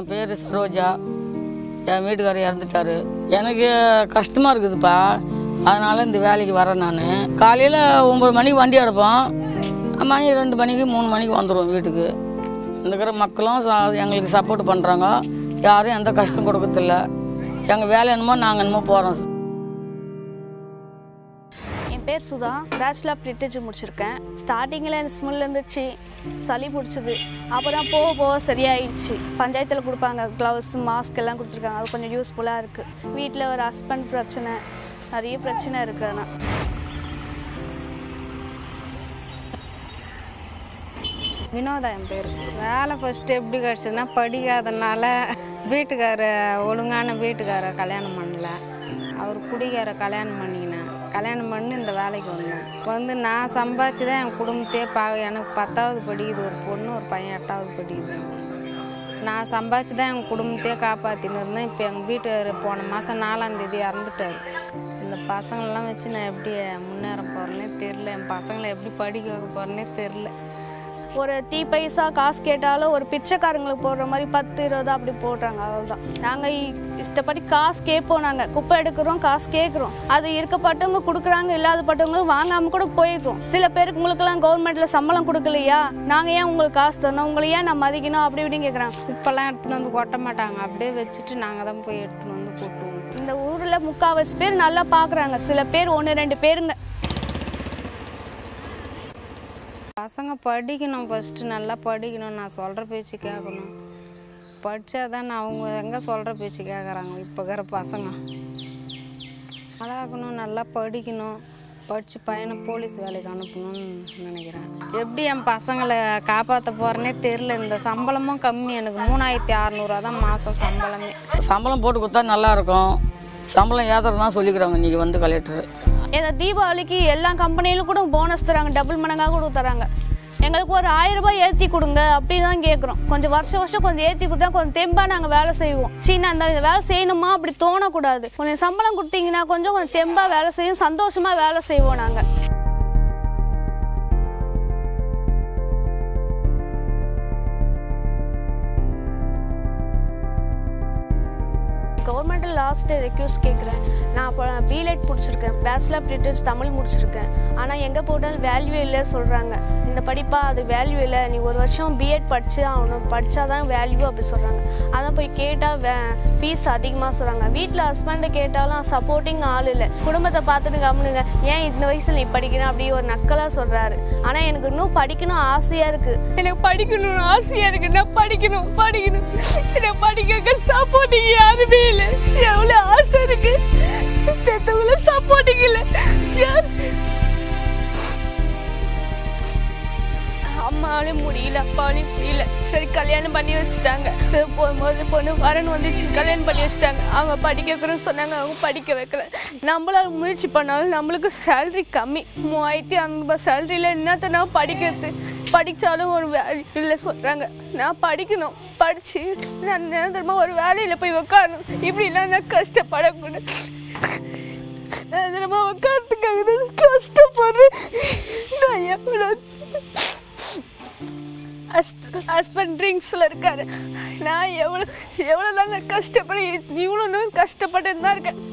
என் பேர் சரோஜா என் வீட்டுக்காரர் இறந்துட்டாரு எனக்கு கஷ்டமாக இருக்குதுப்பா அதனால் இந்த வேலைக்கு வரேன் நான் காலையில் ஒம்பது மணிக்கு வண்டி எடுப்போம் மணி ரெண்டு மணிக்கு மூணு மணிக்கு வந்துடுவோம் வீட்டுக்கு இந்த இருக்கிற மக்களும் ச- எங்களுக்கு சப்போர்ட் பண்ணுறாங்க யாரும் எந்த கஷ்டம் கொடுக்கறதில்ல எங்கள் வேலை என்னமோ நாங்கள் என்னமோ போகிறோம் என் பேர் சுதா பேச்சுலர் ஆஃப் லிட்ரேச்சர் முடிச்சிருக்கேன் ஸ்டார்டிங்கில் எனக்கு ஸ்மெல் இருந்துச்சு சளி பிடிச்சது அப்புறம் போக போக சரியாயிடுச்சு பஞ்சாயத்தில் கொடுப்பாங்க க்ளவுஸ் மாஸ்க் எல்லாம் கொடுத்துருக்காங்க அது கொஞ்சம் யூஸ்ஃபுல்லாக இருக்குது வீட்டில் ஒரு ஹஸ்பண்ட் பிரச்சனை நிறைய பிரச்சனை இருக்குது ஆனால் வினோதா என் பேர் வேலை ஃபஸ்ட்டு எப்படி கிடச்சதுன்னா படிக்காதனால வீட்டுக்கார ஒழுங்கான வீட்டுக்கார கல்யாணம் பண்ணல அவர் குடிகார கல்யாணம் பண்ணிக்கினேன் கல்யாணம் பண்ணி இந்த வேலைக்கு வந்தேன் வந்து நான் சம்பாதிச்சு தான் என் குடும்பத்தையே பா எனக்கு பத்தாவது படிக்குது ஒரு பொண்ணு ஒரு பையன் எட்டாவது படிக்குது நான் சம்பாதிச்சு தான் என் குடும்பத்தையே காப்பாற்றின்னு இருந்தேன் இப்போ எங்கள் வீட்டுக்கார் போன மாதம் நாலாந்தேதி இறந்துட்டார் இந்த பசங்களெல்லாம் வச்சு நான் எப்படி முன்னேற போகிறேனே தெரில என் பசங்களை எப்படி படிக்க வைக்க போகிறேனே தெரில ஒரு டீ பைசா காசு கேட்டாலும் ஒரு பிச்சைக்காரங்களுக்கு போடுற மாதிரி பத்து இருபது அப்படி போடுறாங்க அவ்வளோதான் நாங்கள் இஷ்டப்படி காசு கேட்போம் நாங்கள் குப்பை எடுக்கிறோம் காசு கேட்குறோம் அது இருக்கப்பட்டவங்க கொடுக்குறாங்க இல்லாதப்பட்டவங்களும் வாங்காமல் கூட போயிடுறோம் சில பேருக்கு உங்களுக்கெல்லாம் கவர்மெண்ட்டில் சம்பளம் கொடுக்கலையா நாங்கள் ஏன் உங்களுக்கு காசு தரணும் உங்களை ஏன் நான் மதிக்கணும் அப்படி இப்படின்னு கேட்குறாங்க குப்பெல்லாம் எடுத்துன்னு வந்து கொட்ட மாட்டாங்க அப்படியே வச்சுட்டு நாங்கள் தான் போய் எடுத்துன்னு வந்து கொட்டுவோம் இந்த ஊரில் முக்கால்வாசி பேர் நல்லா பார்க்குறாங்க சில பேர் ஒன்று ரெண்டு பேருங்க பசங்க படிக்கணும் ஃபஸ்ட்டு நல்லா படிக்கணும் நான் சொல்கிற பேச்சு கேட்கணும் படித்தா தான் அவங்க எங்கே சொல்கிற பேச்சு கேட்குறாங்க இப்போ இருக்கிற பசங்க நல்லாக்கணும் நல்லா படிக்கணும் படித்து பையனை போலீஸ் வேலைக்கு அனுப்பணும்னு நினைக்கிறேன் எப்படி என் பசங்களை காப்பாற்ற போகிறேனே தெரில இந்த சம்பளமும் கம்மி எனக்கு மூணாயிரத்தி அறநூறுவா தான் மாதம் சம்பளமே சம்பளம் போட்டு கொடுத்தா நல்லா இருக்கும் சம்பளம் ஏற்றுறதுனா சொல்லிக்கிறாங்க இன்றைக்கி வந்து கலெக்டர் இந்த தீபாவளிக்கு எல்லா கம்பெனியிலும் கூட போனஸ் தராங்க டபுள் மடங்காக கூட தராங்க எங்களுக்கு ஒரு ஆயிரம் ரூபாய் ஏற்றி கொடுங்க அப்படின்னு தான் கேட்குறோம் கொஞ்சம் வருஷம் வருஷம் கொஞ்சம் ஏற்றி கொடுத்தா கொஞ்சம் தெம்பாக நாங்கள் வேலை செய்வோம் சீனா அந்த இந்த வேலை செய்யணுமா அப்படி தோணக்கூடாது கொஞ்சம் சம்பளம் கொடுத்தீங்கன்னா கொஞ்சம் கொஞ்சம் தெம்பாக வேலை செய்யும் சந்தோஷமாக வேலை செய்வோம் நாங்கள் கவர்மெண்ட்டில் லாஸ்ட்டு ரெக்யூஸ்ட் கேட்குறேன் நான் இப்போ பிஎட் முடிச்சிருக்கேன் பேச்சுலர் ஆஃப் லிட்டரேச்சர் தமிழ் முடிச்சிருக்கேன் ஆனால் எங்கே போட்டாலும் வேல்யூ இல்லை சொல்கிறாங்க இந்த படிப்பா அது வேல்யூ இல்லை நீ ஒரு வருஷம் பிஎட் படிச்சு ஆகணும் படித்தா தான் வேல்யூ அப்படி சொல்கிறாங்க அதான் போய் கேட்டால் வே ஃபீஸ் அதிகமாக சொல்கிறாங்க வீட்டில் ஹஸ்பண்டை கேட்டாலும் சப்போர்ட்டிங் ஆள் இல்லை குடும்பத்தை பார்த்துட்டு கம்முனுங்க ஏன் இந்த வயசில் நீ படிக்கணும் அப்படி ஒரு நக்கலாக சொல்கிறாரு ஆனால் எனக்கு இன்னும் படிக்கணும் ஆசையாக இருக்குது எனக்கு படிக்கணும்னு ஆசையா இருக்கு நான் படிக்கணும் படிக்கணும் எனக்கு படிக்க சப்போர்ட்டிங் யாருமே இல்லை எவ்வளோ ஆசை இருக்கு பெத்தவங்கள சப்போர்ட்டிங் இல்லை யார் அம்மாவாலே முடியல அப்பாவாலையும் முடியல சரி கல்யாணம் பண்ணி வச்சுட்டாங்க சரி போகும்போது பொண்ணு வரணும் வந்துச்சு கல்யாணம் பண்ணி வச்சுட்டாங்க அவங்க படிக்க வைக்கிறோன்னு சொன்னாங்க அவங்க படிக்க வைக்கல நம்மளால முயற்சி பண்ணாலும் நம்மளுக்கு சேலரி கம்மி மூவாயிரத்தி ஐநூறுபா சேலரியில் என்னத்த நான் படிக்கிறது படித்தாலும் ஒரு வேல்யூ இல்லை சொல்கிறாங்க நான் படிக்கணும் படித்து நான் நிரந்தரமாக ஒரு வேலையில் போய் உட்காரணும் இப்படிலாம் நான் கஷ்டப்படக்கூடாது நிரந்தரமாக உட்காரத்துக்காக தான் கஷ்டப்படுறேன் நான் எவ்வளோ ஹஸ்பண்ட் ட்ரிங்க்ஸில் இருக்காரு நான் எவ்வளோ எவ்வளோ தான் நான் கஷ்டப்படி இவ்வளோ நான் கஷ்டப்பட்டு தான் இருக்கேன்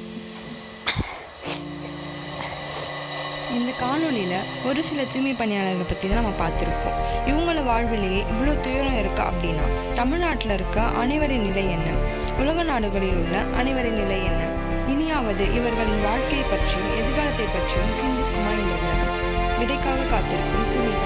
இந்த காணொளியில் ஒரு சில தூய்மை பணியாளர்களை பற்றி தான் நம்ம பார்த்துருக்கோம் இவங்கள வாழ்விலேயே இவ்வளோ துயரம் இருக்கா அப்படின்னா தமிழ்நாட்டில் இருக்க அனைவரின் நிலை என்ன உலக நாடுகளில் உள்ள அனைவரின் நிலை என்ன இனியாவது இவர்களின் வாழ்க்கையை பற்றியும் எதிர்காலத்தை பற்றியும் சிந்திக்குமா இந்த உலகம் விதைக்காக காத்திருக்கும் தூய்மை